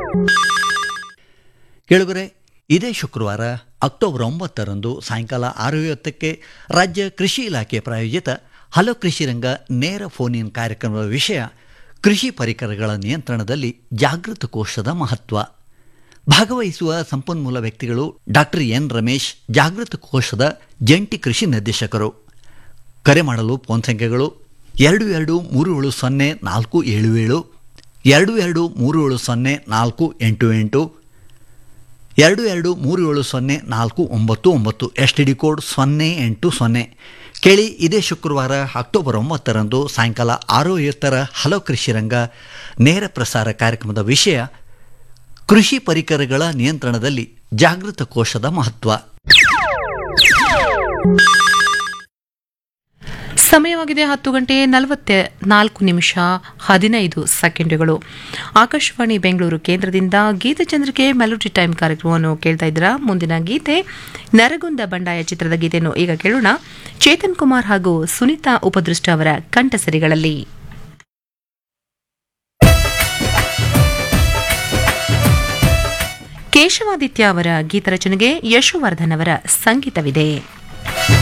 ಕೇಳುಗರೆ ಇದೇ ಶುಕ್ರವಾರ ಅಕ್ಟೋಬರ್ ಒಂಬತ್ತರಂದು ಸಾಯಂಕಾಲ ಆರು ಐವತ್ತಕ್ಕೆ ರಾಜ್ಯ ಕೃಷಿ ಇಲಾಖೆ ಪ್ರಾಯೋಜಿತ ಹಲೋ ಕೃಷಿ ರಂಗ ನೇರ ಫೋನ್ ಇನ್ ಕಾರ್ಯಕ್ರಮದ ವಿಷಯ ಕೃಷಿ ಪರಿಕರಗಳ ನಿಯಂತ್ರಣದಲ್ಲಿ ಜಾಗೃತ ಕೋಶದ ಮಹತ್ವ ಭಾಗವಹಿಸುವ ಸಂಪನ್ಮೂಲ ವ್ಯಕ್ತಿಗಳು ಡಾಕ್ಟರ್ ಎನ್ ರಮೇಶ್ ಜಾಗೃತ ಕೋಶದ ಜಂಟಿ ಕೃಷಿ ನಿರ್ದೇಶಕರು ಕರೆ ಮಾಡಲು ಫೋನ್ ಸಂಖ್ಯೆಗಳು ಎರಡು ಎರಡು ಮೂರು ಏಳು ಸೊನ್ನೆ ನಾಲ್ಕು ಏಳು ಏಳು ಎರಡು ಎರಡು ಮೂರು ಏಳು ಸೊನ್ನೆ ನಾಲ್ಕು ಎಂಟು ಎಂಟು ಎರಡು ಎರಡು ಮೂರು ಏಳು ಸೊನ್ನೆ ನಾಲ್ಕು ಒಂಬತ್ತು ಒಂಬತ್ತು ಎಸ್ ಟಿ ಡಿ ಕೋಡ್ ಸೊನ್ನೆ ಎಂಟು ಸೊನ್ನೆ ಕೇಳಿ ಇದೇ ಶುಕ್ರವಾರ ಅಕ್ಟೋಬರ್ ಒಂಬತ್ತರಂದು ಸಾಯಂಕಾಲ ಆರು ಐವತ್ತರ ಹಲೋ ಕೃಷಿ ರಂಗ ನೇರ ಪ್ರಸಾರ ಕಾರ್ಯಕ್ರಮದ ವಿಷಯ ಕೃಷಿ ಪರಿಕರಗಳ ನಿಯಂತ್ರಣದಲ್ಲಿ ಜಾಗೃತ ಕೋಶದ ಮಹತ್ವ ಸಮಯವಾಗಿದೆ ಹತ್ತು ಗಂಟೆ ನಲವತ್ತ ನಾಲ್ಕು ನಿಮಿಷ ಹದಿನೈದು ಸೆಕೆಂಡುಗಳು ಆಕಾಶವಾಣಿ ಬೆಂಗಳೂರು ಕೇಂದ್ರದಿಂದ ಗೀತಚಂದ್ರಿಕೆ ಮೆಲೋಡಿ ಟೈಮ್ ಕಾರ್ಯಕ್ರಮವನ್ನು ಕೇಳ್ತಾ ಇದ್ದೀರಾ ಮುಂದಿನ ಗೀತೆ ನರಗುಂದ ಬಂಡಾಯ ಚಿತ್ರದ ಗೀತೆಯನ್ನು ಈಗ ಕೇಳೋಣ ಚೇತನ್ ಕುಮಾರ್ ಹಾಗೂ ಸುನೀತಾ ಉಪದೃಷ್ಟ ಅವರ ಕಂಠಸರಿಗಳಲ್ಲಿ ಕೇಶವಾದಿತ್ಯ ಅವರ ಗೀತರಚನೆಗೆ ಯಶೋವರ್ಧನ್ ಅವರ ಸಂಗೀತವಿದೆ